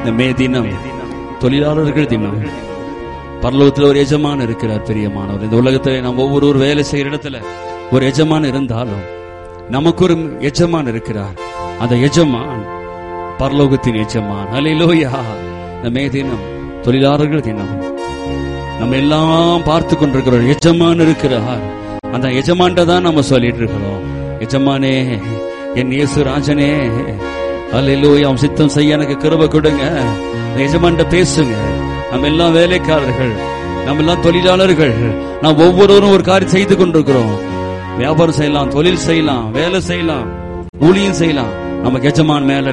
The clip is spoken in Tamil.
இந்த மே தினம் தொழிலாளர்கள் தினம் பரலோகத்தில் ஒரு எஜமான் இருக்கிறார் பெரியமானவர் இந்த உலகத்துல நம்ம ஒவ்வொரு வேலை செய்யற இடத்துல ஒரு எஜமான் இருந்தாலும் நமக்கு ஒரு எஜமான் இருக்கிறார் அந்த எஜமான் பரலோகத்தின் எஜமான் ஹalleluya இந்த மே தினம் தொழிலாளர்கள் தினம் நம்ம எல்லாம் பார்த்து கொண்டிருக்கிற ஒரு எஜமான் இருக்கிறார் அந்த எஜமான்ட்ட தான் நம்ம சொல்லிட்டு இருக்கிறோம் எஜமானே என் இயேசு ராஜனே அல்லேலூயா அவன் சித்தம் செய்ய எனக்கு கிருபை கொடுங்க அந்த எஜமான்ட்ட பேசுங்க நம்ம எல்லாம் வேலைக்காரர்கள் நம்ம எல்லாம் தொழிலாளர்கள் நாம் ஒவ்வொருவரும் ஒரு காரியம் செய்து கொண்டிருக்கிறோம் வியாபாரம் செய்யலாம் தொழில் செய்யலாம் வேலை செய்யலாம் ஊழியம் செய்யலாம் நமக்கு எஜமான் மேல